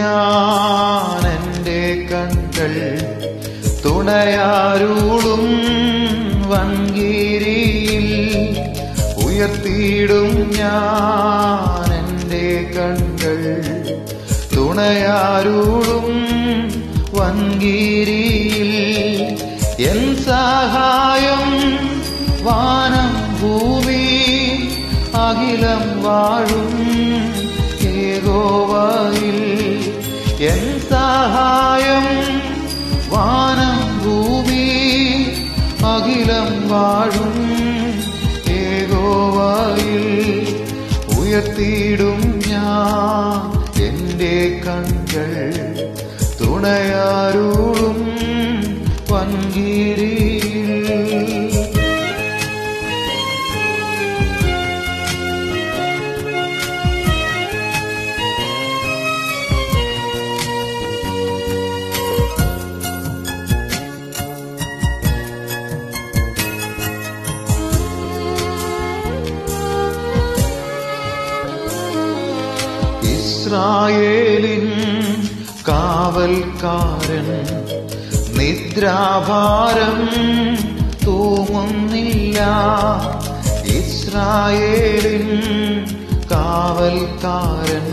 ഞാൻ എൻ്റെ കൺകൾ തുണയാരുളും വൻകീരിയിൽ ഉയർത്തിയിടും ഞാൻ എൻ്റെ കൺകൾ തുണയാരുളും വൻകീരിയിൽ എൻ സഹായം വാനം ഭൂമി അഖിലം വാഴും ഏകോവയിൽ എൻ സഹായം വാനം ഭൂമി അഖിലം വാഴും ഏകോവയിൽ ഉയർത്തിയിടും ഞാൻ എൻ്റെ കൺകൾ തുണയാരുളും വൻകിരിയിൽ ഇസ്രായേലിൻ കാവൽക്കാരൻ നിദ്രാഭാരം തൂങ്ങുന്നില്ല ഇസ്രായേലിൻ കാവൽക്കാരൻ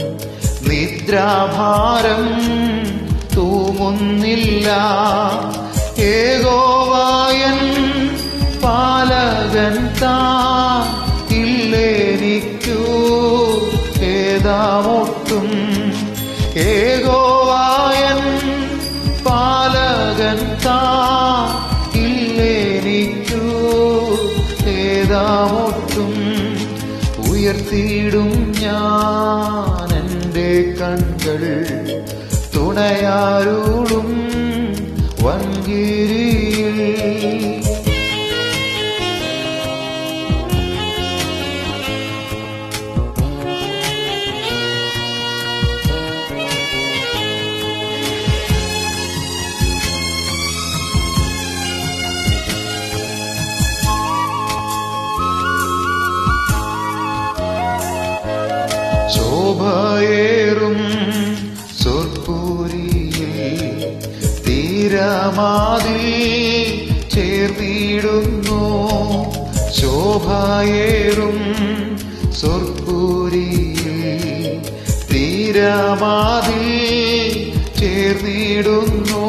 നിദ്രാഭാരം തൂങ്ങുന്നില്ല ഏകോവായൻ പാലകൻ താൻ ഇല്ലേനിക്കൂ ഏതാമൊട്ടും ഏകോവായൻ പാലകൻ താൻ ഇല്ലേനിക്കൂ ഏതാമൊട്ടും ഉയർത്തിയിടും ഞാൻ എൻ്റെ കൺകൾ തുണയാരുളും വൻകിരിയിൽ ശോഭയേറും സുർപൂരിയിൽ തീരമാതിൽ ചേർന്നിടുന്നു ശോഭയേറും സുർപൂരിയിൽ തീരമാതിൽ ചേർന്നിടുന്നു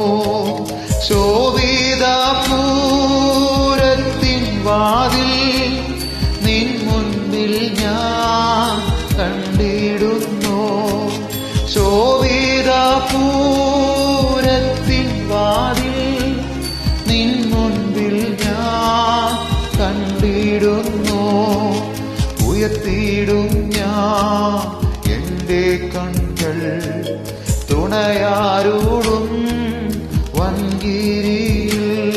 ശോഭിത പൂരത്തിൻ വാതിൽ നിൻ മുൻപിൽ ഞാൻ കണ്ടിടുന്നു ശോഭിത പൂരത്തിൻ വാതിൽ നിൻ മുൻപിൽ ഞാൻ കണ്ടിടുന്നു ഉയർത്തിയിടും ഞാൻ എൻ്റെ കൺകൾ തുണയാരോടും വൻകിരിയിൽ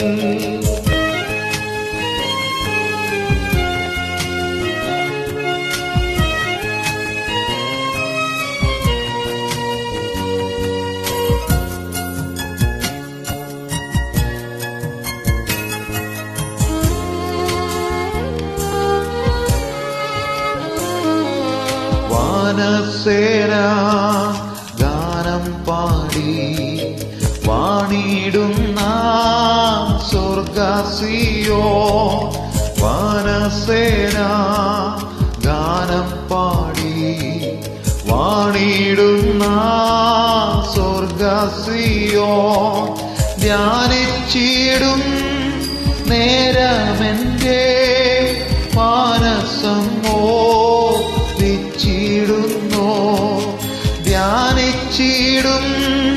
വാനസേന ഗാനം പാടി വാണിടുന്ന സ്വർഗസിയോ വാനസേന ഗാനം പാടി വാണിടുന്ന സ്വർഗസിയോ ധ്യാനിച്ചിടും നേരമെന്റെ മാനസം മോദിച്ചിടുന്നു ധ്യാനിച്ചിടും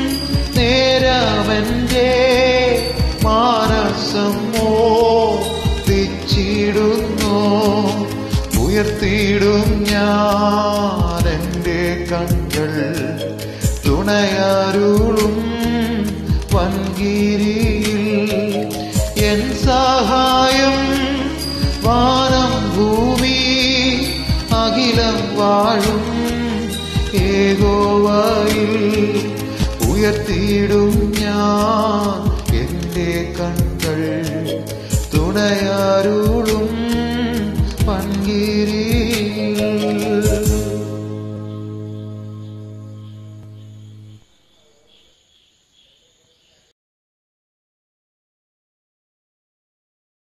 നേരമെന്റെ മാനസം മോദിച്ചിടുന്നു ഉയർത്തിയിടും ഞാൻ എൻ്റെ കൺകൾ തുണയാരുളും വൻകിരിയിൽ എൻ സഹായം വാനം ഭൂമി അഖിലം വാഴും ഏകോവയിൽ ഉയർത്തിയിടും